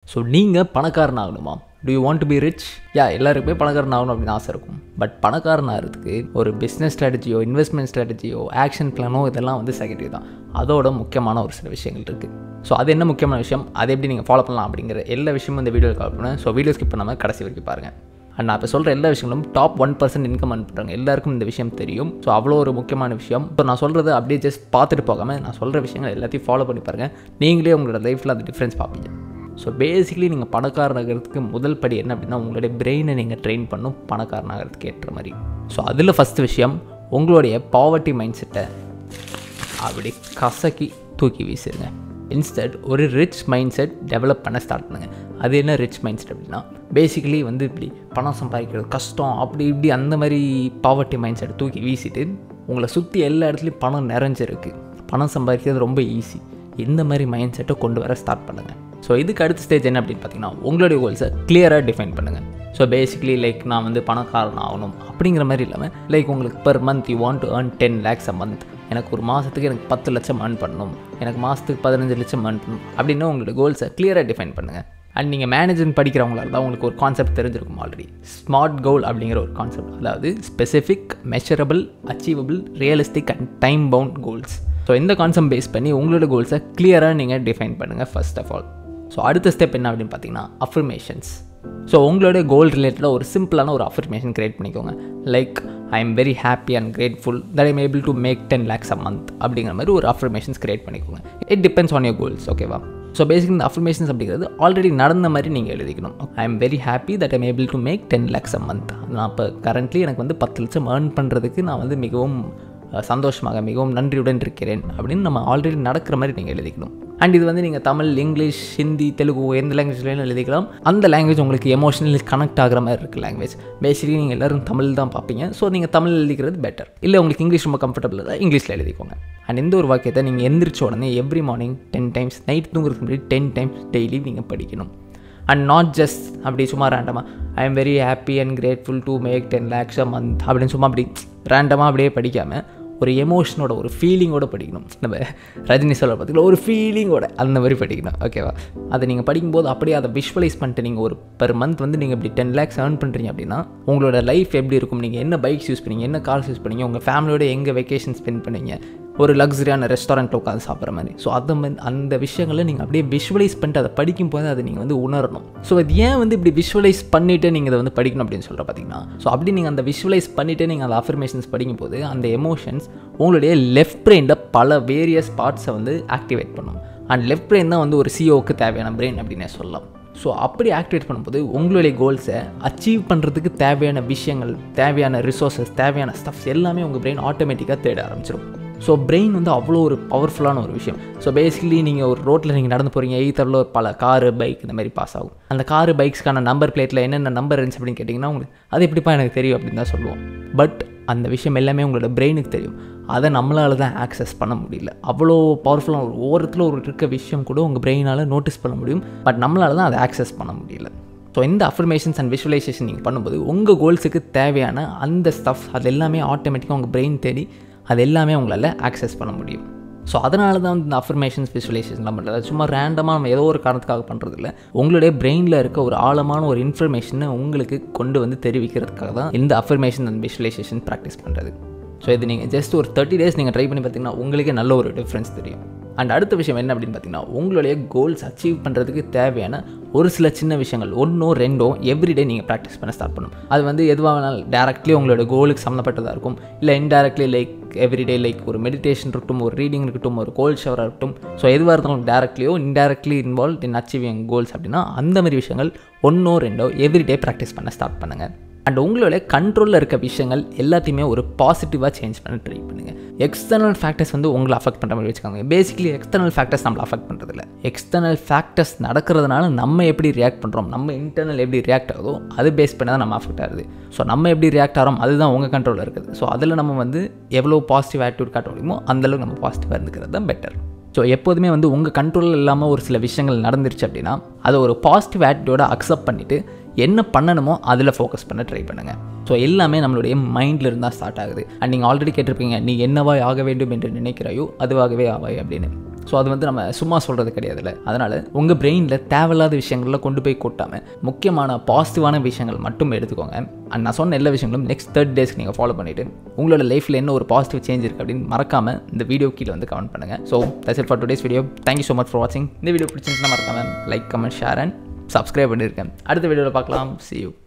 so நீங்கள் பணக்காரன் ஆகணுமா do you want to be rich yeah எல்லாருக்குமே பணக்காரன் ஆகணும் அப்படின்னு ஆசை இருக்கும் பட் பணக்காரன் ஆகிறதுக்கு ஒரு பிஸ்னஸ் ஸ்ட்ராட்டஜியோ இன்வெஸ்ட்மெண்ட் ஸ்ட்ராட்டஜியோ ஆக்ஷன் பிளானோ இதெல்லாம் வந்து செகண்டரி தான் அதோட முக்கியமான ஒரு சில விஷயங்கள் இருக்குது ஸோ அது என்ன முக்கியமான விஷயம் அதை எப்படி நீங்கள் ஃபாலோ பண்ணலாம் அப்படிங்கிற எல்லா விஷயமும் இந்த வீடியோவில் கவர் பண்ணேன் ஸோ வீடியோ ஸ்கிப் பண்ணாமல் கடைசி வரைக்கும் பாருங்கள் அண்ட் நான் இப்போ சொல்கிற எல்லா விஷயங்களும் top one percent income earn பண்ணுறாங்க எல்லாருக்கும் இந்த விஷயம் தெரியும் ஸோ அவ்வளோ ஒரு முக்கியமான விஷயம் இப்போ நான் சொல்கிறது அப்படியே ஜஸ்ட் பார்த்துட்டு போகாமல் நான் சொல்கிற விஷயங்கள் எல்லாத்தையும் ஃபாலோ பண்ணி பாருங்கள் நீங்களே உங்களோட லைஃப்பில் அந்த டிஃப்ரென்ஸ் பார்ப்பீங்க ஸோ பேசிக்கலி நீங்கள் பணக்காரனாகிறதுக்கு முதல் படி என்ன அப்படின்னா உங்களுடைய பிரெயினை நீங்கள் ட்ரெயின் பண்ணும் பணக்காரனாகிறதுக்கு ஏற்ற மாதிரி ஸோ அதில் ஃபஸ்ட் விஷயம் உங்களுடைய பாவர்ட்டி மைண்ட் செட்டை அப்படி கசக்கி தூக்கி வீசிடுங்க இன்ஸ்டட் ஒரு ரிச் மைண்ட் செட் டெவலப் பண்ண ஸ்டார்ட் பண்ணுங்கள் அது என்ன ரிச் மைண்ட் செட் அப்படின்னா பேசிக்கலி வந்து இப்படி பணம் சம்பாதிக்கிறது கஷ்டம் அப்படி இப்படி அந்த மாதிரி பாவர்ட்டி மைண்ட் செட் தூக்கி வீசிட்டு உங்களை சுற்றி எல்லா இடத்துலையும் பணம் நிறைஞ்சிருக்கு பணம் சம்பாதிக்கிறது ரொம்ப ஈஸி இந்த மாதிரி மைண்ட் செட்டை கொண்டு வர ஸ்டார்ட் பண்ணுங்கள் ஸோ இதுக்கு அடுத்த ஸ்டேஜ் என்ன அப்படின்னு பார்த்தீங்கன்னா உங்களுடைய கோல்ஸை கிளியராக டிஃபைன் பண்ணுங்கள் ஸோ பேசிக்கலி லைக் நான் வந்து பணக்காரன் ஆகணும் அப்படிங்கிற மாதிரி இல்லாமல் லைக் உங்களுக்கு per month you want to earn ten lakhs a month எனக்கு ஒரு மாதத்துக்கு எனக்கு பத்து லட்சம் ஏர்ன் பண்ணணும் எனக்கு மாதத்துக்கு பதினஞ்சு லட்சம் ஏர்ன் பண்ணணும் அப்படின்னு உங்களோட கோல்ஸை கிளியராக டிஃபைன் பண்ணுங்கள் அண்ட் நீங்கள் மேனேஜ்மெண்ட் படிக்கிறவங்களா இருந்தால் உங்களுக்கு ஒரு கான்செப்ட் தெரிஞ்சிருக்கும் ஆல்ரெடி ஸ்மார்ட் கோல் அப்படிங்கிற ஒரு கான்செப்ட் அதாவது specific measurable achievable realistic and time bound goals so இந்த கான்செப்ட் பேஸ் பண்ணி உங்களோட கோல்ஸை கிளியராக நீங்கள் டிஃபைன் பண்ணுங்கள் ஃபர்ஸ்ட் ஆஃப் ஆல் ஸோ அடுத்த ஸ்டெப் என்ன அப்படின்னு பார்த்தீங்கன்னா அஃபர்மேஷன்ஸ் ஸோ உங்களோட கோல் ரிலேட்டடாக ஒரு சிம்பிளான ஒரு அஃபர்மேஷன் க்ரியேட் பண்ணிக்கோங்க like I am very happy and grateful that I'm able to make ten lakhs a month அப்படிங்கிற மாதிரி ஒரு அஃபர்மேஷன்ஸ் க்ரியேட் பண்ணிக்கோங்க it depends on your goals ஓகேவா ஸோ பேசிக் இந்த அஃபர்மேஷன்ஸ் அப்படிங்கிறது ஆல்ரெடி நடந்த மாதிரி நீங்கள் எழுதிக்கணும் I am very happy that I'm able to make ten lakhs a month நான் இப்போ கரண்ட்லி எனக்கு வந்து பத்து லட்சம் ஏர்ன் பண்ணுறதுக்கு நான் வந்து மிகவும் சந்தோஷமாக மிகவும் நன்றியுடன் இருக்கிறேன் அப்படின்னு நம்ம ஆல்ரெடி நடக்கிற மாதிரி நீங்கள் எழுதிக்கணும் அண்ட் இது வந்து நீங்கள் தமிழ் இங்கிலீஷ் ஹிந்தி தெலுங்கு எந்த லாங்குவேஜ்லையும் எழுதிக்கலாம் அந்த லாங்குவேஜ் உங்களுக்கு எமோஷனலி கனெக்ட் ஆகிற மாதிரி இருக்குது லாங்குவேஜ் பேசிக்கலி நீங்கள் எல்லோரும் தமிழ் தான் பார்ப்பீங்க ஸோ நீங்கள் தமிழ் எழுதிக்கிறது பெட்டர் இல்லை உங்களுக்கு இங்கிலீஷ் ரொம்ப கம்ஃபர்டபுள் தான் இங்கிலீஷில் எழுதிக்கோங்க அண்ட் இந்த ஒரு வாக்கியத்தை நீங்கள் எந்திரிச்ச உடனே every morning ten times night தூங்குறதுக்கு முன்னாடி டென் டைம்ஸ் டெய்லி நீங்கள் படிக்கணும் அண்ட் நாட் ஜஸ்ட் அப்படி சும்மா ரேண்டமாக I am very happy and grateful to make ten lakhs a month அப்படின்னு சும்மா அப்படி ரேண்டமாக அப்படியே படிக்காமல் ஒரு எமோஷனோட ஒரு ஃபீலிங்கோட படிக்கணும் நம்ம ரஜினி சொல்ல பார்த்தீங்களா ஒரு ஃபீலிங்கோட அந்த மாதிரி படிக்கணும் ஓகேவா அதை நீங்கள் படிக்கும்போது அப்படியே அதை விஷுவலைஸ் பண்ணிட்டு நீங்கள் ஒரு பெர் மந்த் வந்து நீங்கள் இப்படி டென் லேக்ஸ் ஏர்ன் பண்ணுறீங்க அப்படின்னா உங்களோட லைஃப் எப்படி இருக்கும் நீங்கள் என்ன பைக்ஸ் யூஸ் பண்ணீங்க என்ன கார்ஸ் யூஸ் பண்ணீங்க உங்கள் ஃபேமிலியோட எங்கே வெக்கேஷன் ஸ்பெண்ட் பண்ணீங்க ஒரு லக்ஸரியான ரெஸ்டாரண்ட்டில் உட்காந்து சாப்பிட்ற மாதிரி ஸோ அதை வந்து அந்த விஷயங்களை நீங்கள் அப்படியே விஷுவலைஸ் பண்ணிட்டு அதை படிக்கும் போது அதை நீங்கள் வந்து உணரணும் ஸோ அது ஏன் வந்து இப்படி விஷுவலைஸ் பண்ணிவிட்டு நீங்கள் இதை வந்து படிக்கணும் அப்படின்னு சொல்கிற பார்த்தீங்கன்னா ஸோ அப்படி நீங்கள் அந்த விஷுவலைஸ் பண்ணிவிட்டு நீங்கள் அந்த அஃபர்மேஷன்ஸ் படிக்கும்போது அந்த எமோஷன்ஸ் உங்களுடைய லெஃப்ட் பிரெயினில் பல வேரியஸ் பார்ட்ஸை வந்து ஆக்டிவேட் பண்ணும் அண்ட் லெஃப்ட் பிரெயின் தான் வந்து ஒரு சிஓவுக்கு தேவையான பிரெயின் அப்படின்னே சொல்லலாம் ஸோ அப்படி ஆக்டிவேட் பண்ணும்போது உங்களுடைய கோல்ஸை அச்சீவ் பண்ணுறதுக்கு தேவையான விஷயங்கள் தேவையான ரிசோர்ஸஸ் தேவையான ஸ்டஃப்ஸ் எல்லாமே உங்கள் பிரெயின் ஆட்டோமேட்டிக்காக தேட ஆரம்பிச்சிடும் ஸோ பிரெயின் வந்து அவ்வளோ ஒரு பவர்ஃபுல்லான ஒரு விஷயம் ஸோ பேசிக்கலி நீங்கள் ஒரு ரோட்டில் நீங்கள் நடந்து போகிறீங்க எய்த்தரில் பல காரு பைக் இந்த மாதிரி பாஸ் ஆகும் அந்த காரு பைக்ஸ்க்கான நம்பர் பிளேட்டில் என்னென்ன நம்பர் இருந்துச்சு அப்படின்னு கேட்டிங்கன்னா உங்களுக்கு அது எப்படிப்பா எனக்கு தெரியும் அப்படின்னு தான் சொல்லுவோம் பட் அந்த விஷயம் எல்லாமே உங்களோட பிரெயினுக்கு தெரியும் அதை நம்மளால தான் ஆக்சஸ் பண்ண முடியல அவ்வளோ பவர்ஃபுல்லான ஒரு ஓரத்தில் ஒரு இருக்க விஷயம் கூட உங்கள் பிரெயினால் நோட்டீஸ் பண்ண முடியும் பட் நம்மளால தான் அதை ஆக்சஸ் பண்ண முடியல ஸோ இந்த அஃபர்மேஷன்ஸ் அண்ட் விஷுவலைசேஷன் நீங்கள் பண்ணும்போது உங்கள் கோல்ஸுக்கு தேவையான அந்த ஸ்டஃப் அது எல்லாமே ஆட்டோமேட்டிக்காக உங்கள் பிரெயின் தேடி அது எல்லாமே உங்களால் ஆக்சஸ் பண்ண முடியும் ஸோ அதனால தான் வந்து இந்த அஃபர்மேஷன்ஸ் விஷுவலைசேஷன்லாம் பண்ணுறது சும்மா ரேண்டமாக நம்ம ஏதோ ஒரு காரணத்துக்காக பண்ணுறது இல்லை உங்களுடைய பிரெயினில் இருக்க ஒரு ஆழமான ஒரு இன்ஃபர்மேஷனை உங்களுக்கு கொண்டு வந்து தெரிவிக்கிறதுக்காக தான் இந்த அஃபர்மேஷன் அண்ட் விஷுவலைசேஷன் ப்ராக்டிஸ் பண்ணுறது ஸோ இது நீங்கள் ஜஸ்ட் ஒரு தேர்ட்டி டேஸ் நீங்கள் ட்ரை பண்ணி பார்த்தீங்கன்னா உங்களுக்கே நல்ல ஒரு டிஃப்ரென்ஸ் தெரியும் அண்ட் அடுத்த விஷயம் என்ன அப்படின்னு பார்த்தீங்கன்னா உங்களுடைய கோல்ஸ் அச்சீவ் பண்ணுறதுக்கு தேவையான ஒரு சில சின்ன விஷயங்கள் ஒன்றோ ரெண்டோ எவ்ரிடே நீங்கள் ப்ராக்டிஸ் பண்ண ஸ்டார்ட் பண்ணும் அது வந்து எதுவாக வேணாலும் டேரக்ட்லி உங்களோட கோலுக்கு சம்மந்தப்பட்டதாக இருக்கும் இல்லை இன்டேரக்ட்லி லைக் எவ்ரிடே லைக் ஒரு மெடிடேஷன் இருக்கட்டும் ஒரு ரீடிங் இருக்கட்டும் ஒரு கோல் ஷவராக இருக்கட்டும் ஸோ எதுவாக இருந்தாலும் டேரக்ட்லியோ indirectly involve in achieving goals அப்படின்னா அந்த மாதிரி விஷயங்கள் ஒன்றோ ரெண்டோ எவ்ரிடே ப்ராக்டிஸ் பண்ண ஸ்டார்ட் பண்ணுங்கள் அண்ட் உங்களோட கண்ட்ரோலில் இருக்க விஷயங்கள் எல்லாத்தையுமே ஒரு பாசிட்டிவாக சேஞ்ச் பண்ண ட்ரை பண்ணுங்கள் எக்ஸ்டர்னல் ஃபேக்டர்ஸ் வந்து உங்களை அஃபெக்ட் பண்ணுற மாதிரி வச்சுக்கோங்க பேசிக்கலி எக்ஸ்டர்னல் ஃபேக்டர்ஸ் நம்மளை அஃபெக்ட் பண்ணுறதில்ல எக்ஸ்டர்னல் ஃபேக்டர்ஸ் நடக்கிறதுனால நம்ம எப்படி ரியாக்ட் பண்ணுறோம் நம்ம இன்டர்னல் எப்படி ரியாக்ட் ஆகுதோ அது பேஸ் பண்ணி தான் நம்ம அஃபெக்ட் ஆகுது ஸோ நம்ம எப்படி ரியாக்ட் ஆகிறோம் அதுதான் உங்கள் கண்ட்ரோலில் இருக்குது ஸோ அதில் நம்ம வந்து எவ்வளோ பாசிட்டிவ் ஆட்டிடியூட் காட்ட முடியுமோ அந்தளவுக்கு நம்ம பாசிட்டிவாக இருந்துக்கிறது தான் பெட்டர் ஸோ எப்போதுமே வந்து உங்கள் கண்ட்ரோலில் இல்லாமல் ஒரு சில விஷயங்கள் நடந்துருச்சு அப்படின்னா அதை ஒரு பாசிட்டிவ் ஆட்டிடியூட அக்செப்ட் பண்ணிவிட்டு என்ன பண்ணணுமோ அதில் ஃபோக்கஸ் பண்ண ட்ரை பண்ணுங்கள் ஸோ எல்லாமே நம்மளுடைய மைண்டில் இருந்தால் ஸ்டார்ட் ஆகுது அண்ட் நீங்கள் ஆல்ரெடி கேட்டிருப்பீங்க நீ என்னவாய் ஆக வேண்டும் என்று நினைக்கிறாயோ அதுவாகவே ஆவாய் அப்படின்னு ஸோ அது வந்து நம்ம சும்மா சொல்கிறது கிடையாதுல்ல அதனால் உங்கள் பிரெயினில் தேவையில்லாத விஷயங்களில் கொண்டு போய் கொட்டாமல் முக்கியமான பாசிட்டிவான விஷயங்கள் மட்டும் எடுத்துக்கோங்க அண்ட் நான் சொன்ன எல்லா விஷயங்களும் நெக்ஸ்ட் தேர்ட் டேஸ்க்கு நீங்கள் ஃபாலோ பண்ணிவிட்டு உங்களோட லைஃப்பில் என்ன ஒரு பாசிட்டிவ் சேஞ்ச் இருக்குது அப்படின்னு மறக்காமல் இந்த வீடியோ கீழே வந்து கமெண்ட் பண்ணுங்கள் so that's it for today's video thank you so much for வாட்சிங் இந்த வீடியோ பிடிச்சிருந்துச்சுன்னா மறக்காமல் like comment share and subscribe பண்ணியிருக்கேன் அடுத்த வீடியோவில் பார்க்கலாம் see you